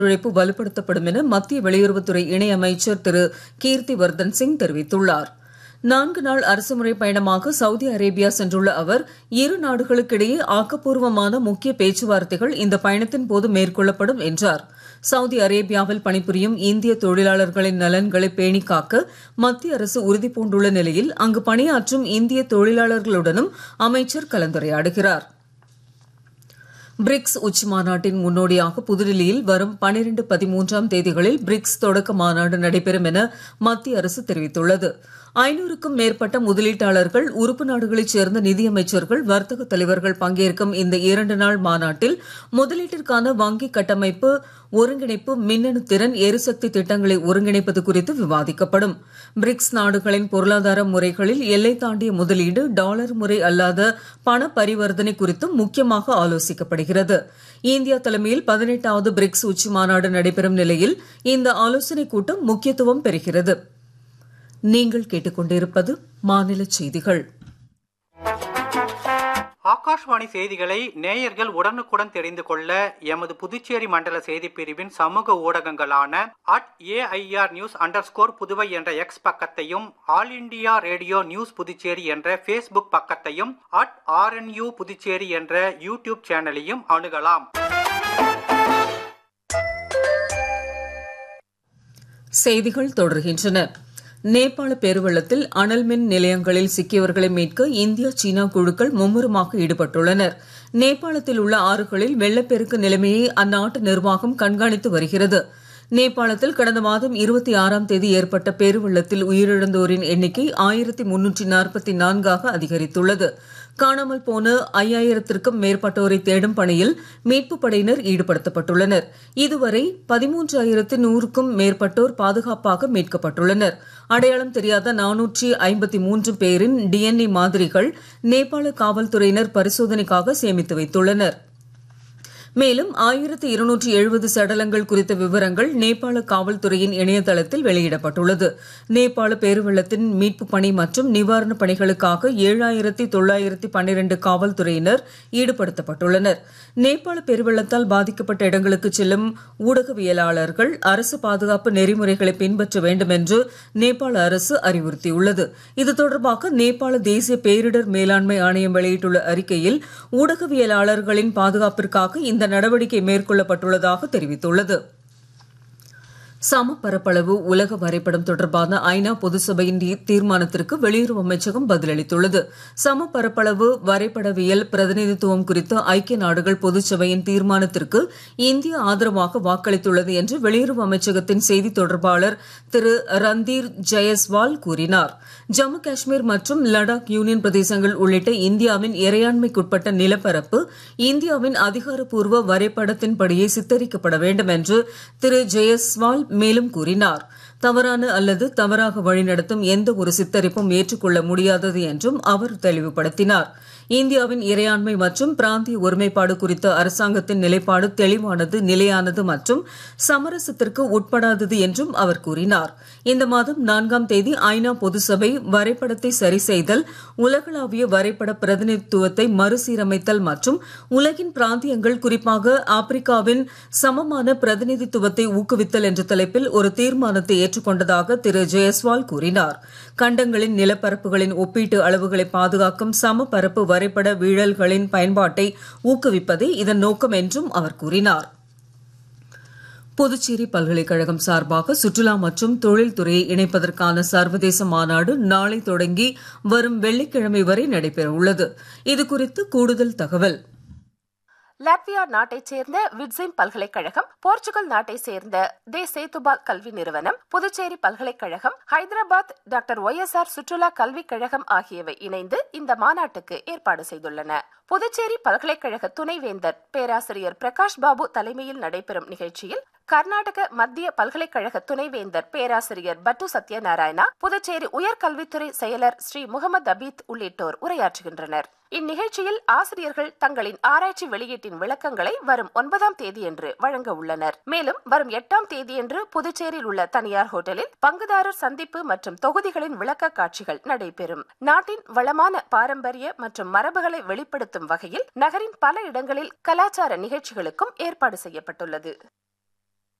ஒத்துழைப்பு வலுப்படுத்தப்படும் என மத்திய வெளியுறவுத்துறை இணையமைச்சர் திரு கீர்த்தி வர்தன் சிங் தெரிவித்துள்ளார் நான்கு நாள் அரசுமுறை பயணமாக சவுதி அரேபியா சென்றுள்ள அவர் இரு நாடுகளுக்கிடையே ஆக்கப்பூர்வமான முக்கிய பேச்சுவார்த்தைகள் இந்த பயணத்தின் போது மேற்கொள்ளப்படும் என்றார் சவுதி அரேபியாவில் பணிபுரியும் இந்திய தொழிலாளர்களின் நலன்களை பேணி காக்க மத்திய அரசு உறுதிபூண்டுள்ள நிலையில் அங்கு பணியாற்றும் இந்திய தொழிலாளர்களுடனும் அமைச்சர் கலந்துரையாடுகிறார் பிரிக்ஸ் உச்சி மாநாட்டின் முன்னோடியாக புதுடில்லியில் வரும் பனிரெண்டு பதிமூன்றாம் தேதிகளில் பிரிக்ஸ் தொடக்க மாநாடு நடைபெறும் என மத்திய அரசு தெரிவித்துள்ளது ஐநூறுக்கும் மேற்பட்ட முதலீட்டாளர்கள் உறுப்பு நாடுகளைச் சேர்ந்த நிதியமைச்சர்கள் வர்த்தக தலைவர்கள் பங்கேற்கும் இந்த இரண்டு நாள் மாநாட்டில் முதலீட்டிற்கான வங்கி கட்டமைப்பு ஒருங்கிணைப்பு மின்னணு திறன் எரிசக்தி திட்டங்களை ஒருங்கிணைப்பது குறித்து விவாதிக்கப்படும் பிரிக்ஸ் நாடுகளின் பொருளாதார முறைகளில் எல்லை தாண்டிய முதலீடு டாலர் முறை அல்லாத பண பரிவர்த்தனை குறித்தும் முக்கியமாக ஆலோசிக்கப்படுகிறது இந்தியா தலைமையில் பதினெட்டாவது பிரிக்ஸ் உச்சி மாநாடு நடைபெறும் நிலையில் இந்த ஆலோசனைக் கூட்டம் முக்கியத்துவம் பெறுகிறது நீங்கள் கேட்டுக்கொண்டிருப்பது மாநில செய்திகள் ஆகாஷ்வாணி செய்திகளை நேயர்கள் உடனுக்குடன் தெரிந்து கொள்ள எமது புதுச்சேரி மண்டல செய்திப் பிரிவின் சமூக ஊடகங்களான at AIR news under score Puduvai என்ற எக்ஸ் பக்கத்தையும் all India radio news Puducherry என்ற ஃபேஸ்புக் பக்கத்தையும் அட் ஆர்என்யூ புதுச்சேரி என்ற யூடியூப் சேனலையும் அணுகலாம் செய்திகள் தொடர்கின்றன நேபாள பெருவெள்ளத்தில் அனல் மின் நிலையங்களில் சிக்கியவர்களை மீட்க இந்தியா சீனா குழுக்கள் மும்முரமாக ஈடுபட்டுள்ளனர் நேபாளத்தில் உள்ள ஆறுகளில் வெள்ளப்பெருக்கு நிலைமையை அந்நாட்டு நிர்வாகம் கண்காணித்து வருகிறது நேபாளத்தில் கடந்த மாதம் இருபத்தி ஆறாம் தேதி ஏற்பட்ட பெருவெள்ளத்தில் உயிரிழந்தோரின் எண்ணிக்கை ஆயிரத்தி முன்னூற்றி நாற்பத்தி நான்காக அதிகரித்துள்ளது காணாமல் போன ஐயாயிரத்திற்கும் மேற்பட்டோரை தேடும் பணியில் மீட்புப் படையினர் ஈடுபடுத்தப்பட்டுள்ளனர் இதுவரை பதிமூன்றாயிரத்து நூறுக்கும் மேற்பட்டோர் பாதுகாப்பாக மீட்கப்பட்டுள்ளனர் அடையாளம் தெரியாத நானூற்றி ஐம்பத்தி மூன்று பேரின் டிஎன்ஏ மாதிரிகள் நேபாள காவல்துறையினர் பரிசோதனைக்காக சேமித்து வைத்துள்ளனர் மேலும் ஆயிரத்தி இருநூற்றி எழுபது சடலங்கள் குறித்த விவரங்கள் நேபாள காவல்துறையின் இணையதளத்தில் வெளியிடப்பட்டுள்ளது நேபாள பேருவெள்ளத்தின் மீட்பு பணி மற்றும் நிவாரணப் பணிகளுக்காக ஏழாயிரத்தி தொள்ளாயிரத்தி பன்னிரண்டு காவல்துறையினர் ஈடுபடுத்தப்பட்டுள்ளனர் நேபாள பெருவெள்ளத்தால் பாதிக்கப்பட்ட இடங்களுக்கு செல்லும் ஊடகவியலாளர்கள் அரசு பாதுகாப்பு நெறிமுறைகளை பின்பற்ற வேண்டும் என்று நேபாள அரசு அறிவுறுத்தியுள்ளது இது தொடர்பாக நேபாள தேசிய பேரிடர் மேலாண்மை ஆணையம் வெளியிட்டுள்ள அறிக்கையில் ஊடகவியலாளர்களின் பாதுகாப்பிற்காக இந்த நடவடிக்கை மேற்கொள்ளப்பட்டுள்ளதாக தெரிவித்துள்ளது சம பரப்பளவு உலக வரைபடம் தொடர்பான ஐநா பொதுசபையின் தீர்மானத்திற்கு வெளியுறவு அமைச்சகம் பதிலளித்துள்ளது சம பரப்பளவு வரைபடவியல் பிரதிநிதித்துவம் குறித்த ஐக்கிய நாடுகள் பொதுச்சபையின் தீர்மானத்திற்கு இந்தியா ஆதரவாக வாக்களித்துள்ளது என்று வெளியுறவு அமைச்சகத்தின் செய்தி தொடர்பாளர் திரு ரந்தீர் ஜெயஸ்வால் கூறினார் ஜம்மு காஷ்மீர் மற்றும் லடாக் யூனியன் பிரதேசங்கள் உள்ளிட்ட இந்தியாவின் இறையாண்மைக்குட்பட்ட நிலப்பரப்பு இந்தியாவின் அதிகாரப்பூர்வ வரைபடத்தின்படியே சித்தரிக்கப்பட வேண்டும் என்று திரு ஜெயஸ்வால் மேலும் கூறினார் தவறான அல்லது தவறாக வழிநடத்தும் எந்த ஒரு சித்தரிப்பும் ஏற்றுக்கொள்ள முடியாதது என்றும் அவர் தெளிவுபடுத்தினார் இந்தியாவின் இறையாண்மை மற்றும் பிராந்திய ஒருமைப்பாடு குறித்த அரசாங்கத்தின் நிலைப்பாடு தெளிவானது நிலையானது மற்றும் சமரசத்திற்கு உட்படாதது என்றும் அவர் கூறினார் இந்த மாதம் நான்காம் தேதி ஐநா பொதுசபை வரைபடத்தை சரி செய்தல் உலகளாவிய வரைபட பிரதிநிதித்துவத்தை மறுசீரமைத்தல் மற்றும் உலகின் பிராந்தியங்கள் குறிப்பாக ஆப்பிரிக்காவின் சமமான பிரதிநிதித்துவத்தை ஊக்குவித்தல் என்ற தலைப்பில் ஒரு தீர்மானத்தை ஏற்றுக்கொண்டதாக திரு ஜெயஸ்வால் கூறினார் கண்டங்களின் நிலப்பரப்புகளின் ஒப்பீட்டு அளவுகளை பாதுகாக்கும் சமபரப்பு வரைபட வீழல்களின் பயன்பாட்டை ஊக்குவிப்பதே இதன் நோக்கம் என்றும் அவர் கூறினார் புதுச்சேரி பல்கலைக்கழகம் சார்பாக சுற்றுலா மற்றும் தொழில்துறையை இணைப்பதற்கான சர்வதேச மாநாடு நாளை தொடங்கி வரும் வெள்ளிக்கிழமை வரை நடைபெற உள்ளது இதுகுறித்து கூடுதல் தகவல் லாட்வியா நாட்டைச் சேர்ந்த விட்ஸிம் பல்கலைக்கழகம் போர்ச்சுகல் நாட்டைச் சேர்ந்த தே சேத்துபால் கல்வி நிறுவனம் புதுச்சேரி பல்கலைக்கழகம் Hyderabad doctor Y S R சுற்றுலா கல்விக் கழகம் ஆகியவை இணைந்து இந்த மாநாட்டுக்கு ஏற்பாடு செய்துள்ளன புதுச்சேரி பல்கலைக்கழக துணைவேந்தர் பேராசிரியர் பிரகாஷ் பாபு தலைமையில் நடைபெறும் நிகழ்ச்சியில் கர்நாடக மத்திய பல்கலைக்கழக துணைவேந்தர் பேராசிரியர் பட்டு சத்யநாராயணா புதுச்சேரி உயர்கல்வித்துறை செயலர் ஸ்ரீ முகமது அபீத் உள்ளிட்டோர் உரையாற்றுகின்றனர் இந்நிகழ்ச்சியில் ஆசிரியர்கள் தங்களின் ஆராய்ச்சி வெளியீட்டின் விளக்கங்களை வரும் ஒன்பதாம் தேதியன்று வழங்க உள்ளனர் மேலும் வரும் எட்டாம் தேதியன்று புதுச்சேரியில் உள்ள தனியார் ஹோட்டலில் பங்குதாரர் சந்திப்பு மற்றும் தொகுதிகளின் விளக்க காட்சிகள் நடைபெறும் நாட்டின் வளமான பாரம்பரிய மற்றும் மரபுகளை வெளிப்படுத்தும் வகையில் நகரின் பல இடங்களில் கலாச்சார நிகழ்ச்சிகளுக்கும் ஏற்பாடு செய்யப்பட்டுள்ளது